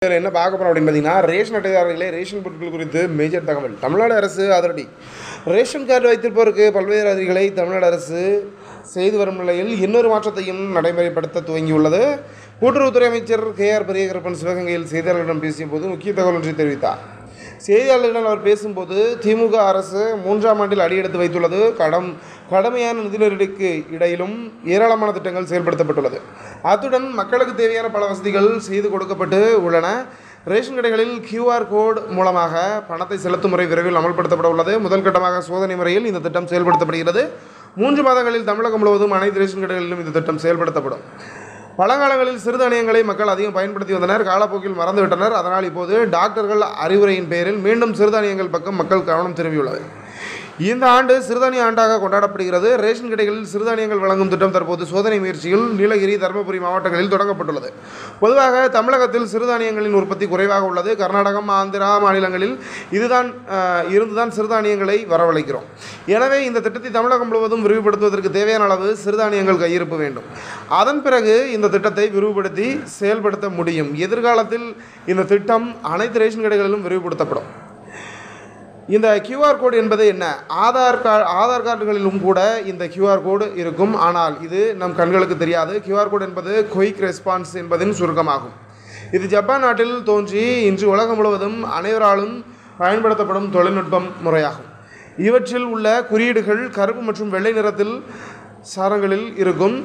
இதில் என்ன பார்க்க போகிறோம் அப்படின்னு பார்த்தீங்கன்னா ரேஷன் அட்டைதாரர்களே ரேஷன் பொருட்கள் குறித்து மேஜர் தகவல் தமிழ்நாடு அரசு அதிரடி ரேஷன் கார்டு வைத்திருப்போருக்கு பல்வேறு அதிகளை தமிழ்நாடு அரசு செய்து வரும் நிலையில் இன்னொரு மாற்றத்தையும் நடைமுறைப்படுத்த துவங்கியுள்ளது கூட்டுறவுத்துறை அமைச்சர் கே ஆர் பெரியகரப்பன் சிவகங்கையில் செய்தியாளர்களிடம் பேசிய போது முக்கிய தகவல் ஒன்றை தெரிவித்தார் செய்தியாளர்களிடம் அவர் பேசும்போது திமுக அரசு மூன்றாம் ஆண்டில் அடியெடுத்து வைத்துள்ளது கடம் கடுமையான நிதி நெருக்கடிக்கு இடையிலும் ஏராளமான திட்டங்கள் செயல்படுத்தப்பட்டுள்ளது அத்துடன் மக்களுக்கு தேவையான பல வசதிகள் செய்து கொடுக்கப்பட்டு உள்ளன ரேஷன் கடைகளில் கியூஆர் கோட் மூலமாக பணத்தை செலுத்தும் முறை விரைவில் அமல்படுத்தப்பட உள்ளது முதல் கட்டமாக சோதனை முறையில் இந்த திட்டம் செயல்படுத்தப்படுகிறது மூன்று மாதங்களில் தமிழகம் முழுவதும் அனைத்து ரேஷன் கடைகளிலும் இந்த திட்டம் செயல்படுத்தப்படும் பழங்காலங்களில் சிறுதானியங்களை மக்கள் அதிகம் பயன்படுத்தி வந்தனர் காலப்போக்கில் மறந்துவிட்டனர் அதனால் இப்போது டாக்டர்கள் அறிவுரையின் பேரில் மீண்டும் சிறுதானியங்கள் பக்கம் மக்கள் கவனம் திரும்பியுள்ளது இந்த ஆண்டு சிறுதானிய ஆண்டாக கொண்டாடப்படுகிறது ரேஷன் கடைகளில் சிறுதானியங்கள் வழங்கும் திட்டம் தற்போது சோதனை முயற்சியில் நீலகிரி தருமபுரி மாவட்டங்களில் தொடங்கப்பட்டுள்ளது பொதுவாக தமிழகத்தில் சிறுதானியங்களின் உற்பத்தி குறைவாக உள்ளது கர்நாடகம் ஆந்திரா மாநிலங்களில் இதுதான் அஹ், இருந்துதான் சிறுதானியங்களை வரவழைக்கிறோம் எனவே இந்த திட்டத்தை தமிழகம் முழுவதும் விரிவுபடுத்துவதற்கு தேவையான அளவு சிறுதானியங்கள் கையிருப்பு வேண்டும் அதன் பிறகு இந்த திட்டத்தை விரிவுபடுத்தி செயல்படுத்த முடியும் எதிர்காலத்தில் இந்த திட்டம் அனைத்து ரேஷன் கடைகளிலும் விரிவுபடுத்தப்படும் இந்த கியூஆர் கோடு என்பது என்ன ஆதார் கார்டு ஆதார் கார்டுகளிலும் கூட இந்த கியூஆர் கோடு இருக்கும் ஆனால் இது நம் கண்களுக்கு தெரியாது கியூஆர் கோடு என்பது குயிக் ரெஸ்பான்ஸ் என்பதின் சுருக்கமாகும் இது ஜப்பான் நாட்டில் தோன்றி இன்று உலகம் முழுவதும் அனைவராலும் பயன்படுத்தப்படும் தொழில்நுட்பம் முறையாகும் இவற்றில் உள்ள குறியீடுகள் கருப்பு மற்றும் வெள்ளை நிறத்தில் சாரங்களில் இருக்கும்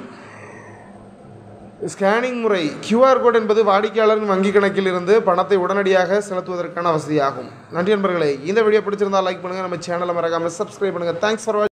ஸ்கேனிங் முறை கியூஆர் கோட் என்பது வாடிக்கையாளரின் வங்கி கணக்கில் இருந்து பணத்தை உடனடியாக செலுத்துவதற்கான வசதியாகும் நன்றி நண்பர்களே இந்த வீடியோ பிடிச்சிருந்தால் லைக் பண்ணுங்கள் நம்ம சேனலை மறக்காமல் சப்ஸ்கிரைப் பண்ணுங்கள் தேங்க்ஸ் ஃபார்